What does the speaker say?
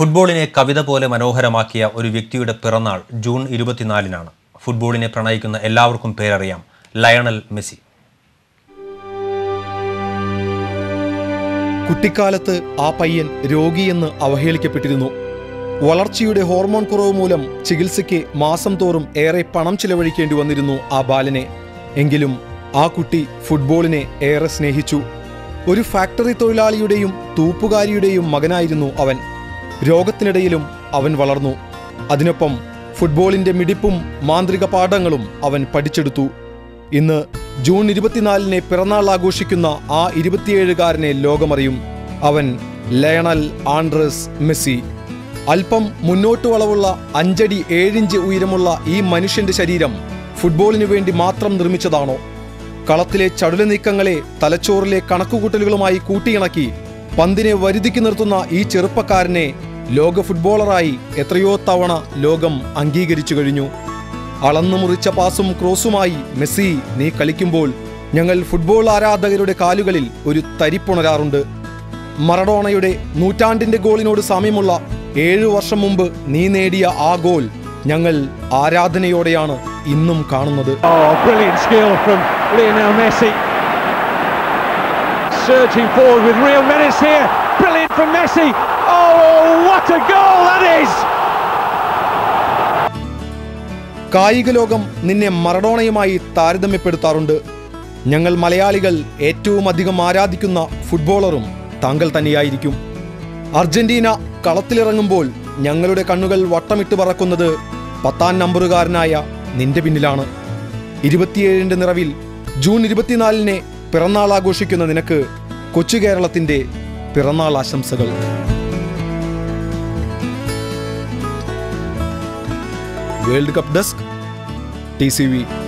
ഫുട്ബോളിനെ കവിത പോലെ മനോഹരമാക്കിയ ഒരു വ്യക്തിയുടെ പിറന്നാൾ ജൂൺ ഇരുപത്തിനാലിനാണ് ഫുട്ബോളിനെ പ്രണയിക്കുന്ന എല്ലാവർക്കും പേരറിയാം ലയണൽ മെസ്സി കുട്ടിക്കാലത്ത് ആ പയ്യൻ രോഗിയെന്ന് അവഹേളിക്കപ്പെട്ടിരുന്നു വളർച്ചയുടെ ഹോർമോൺ കുറവ് മൂലം ചികിത്സയ്ക്ക് മാസം തോറും ഏറെ പണം ചിലവഴിക്കേണ്ടി വന്നിരുന്നു ആ ബാലനെ എങ്കിലും ആ കുട്ടി ഫുട്ബോളിനെ ഏറെ സ്നേഹിച്ചു ഒരു ഫാക്ടറി തൊഴിലാളിയുടെയും തൂപ്പുകാരിയുടെയും മകനായിരുന്നു അവൻ രോഗത്തിനിടയിലും അവൻ വളർന്നു അതിനൊപ്പം ഫുട്ബോളിന്റെ മിടിപ്പും മാന്ത്രിക പാഠങ്ങളും അവൻ പഠിച്ചെടുത്തു ഇന്ന് ജൂൺ ഇരുപത്തിനാലിനെ പിറന്നാൾ ആഘോഷിക്കുന്ന ആ ഇരുപത്തിയേഴുകാരനെ ലോകമറിയും അവൻ ലയണൽ ആൻഡ്രസ് മെസ്സി അല്പം മുന്നോട്ട് വളവുള്ള അഞ്ചടി ഏഴിഞ്ച് ഉയരമുള്ള ഈ മനുഷ്യന്റെ ശരീരം ഫുട്ബോളിനു വേണ്ടി മാത്രം നിർമ്മിച്ചതാണോ കളത്തിലെ ചടുല നീക്കങ്ങളെ തലച്ചോറിലെ കണക്കുകൂട്ടലുകളുമായി കൂട്ടിയിണക്കി പന്തിനെ വരുതിക്ക് നിർത്തുന്ന ഈ ചെറുപ്പക്കാരനെ ലോക ഫുട്ബോളറായി എത്രയോ തവണ ലോകം അംഗീകരിച്ചു കഴിഞ്ഞു അളന്നു മുറിച്ച പാസും ക്രോസുമായി മെസ്സി നീ കളിക്കുമ്പോൾ ഞങ്ങൾ ഫുട്ബോൾ ആരാധകരുടെ കാലുകളിൽ ഒരു തരിപ്പുണരാറുണ്ട് മറഡോണയുടെ നൂറ്റാണ്ടിന്റെ ഗോളിനോട് സാമ്യമുള്ള ഏഴു വർഷം മുമ്പ് നീ നേടിയ ആ ഗോൾ ഞങ്ങൾ ആരാധനയോടെയാണ് ഇന്നും കാണുന്നത് Oh, brilliant skill from Lionel Messi. Surging forward with real menace here. Brilliant from Messi. Oh, what a goal that is! കായിക ലോകം നിന്നെ മറഡോണയുമായി താരതമ്യപ്പെടുത്താറുണ്ട് ഞങ്ങൾ മലയാളികൾ ഏറ്റവും അധികം ആരാധിക്കുന്ന ഫുട്ബോളറും താങ്കൾ തന്നെയായിരിക്കും അർജന്റീന കളത്തിലിറങ്ങുമ്പോൾ ഞങ്ങളുടെ കണ്ണുകൾ വട്ടമിട്ട് പറക്കുന്നത് പത്താം നമ്പറുകാരനായ നിന്റെ പിന്നിലാണ് ഇരുപത്തിയേഴിന്റെ നിറവിൽ ജൂൺ ഇരുപത്തിനാലിനെ പിറന്നാൾ ആഘോഷിക്കുന്ന നിനക്ക് കൊച്ചു കേരളത്തിന്റെ പിറന്നാൾ ആശംസകൾ world cup desk T C V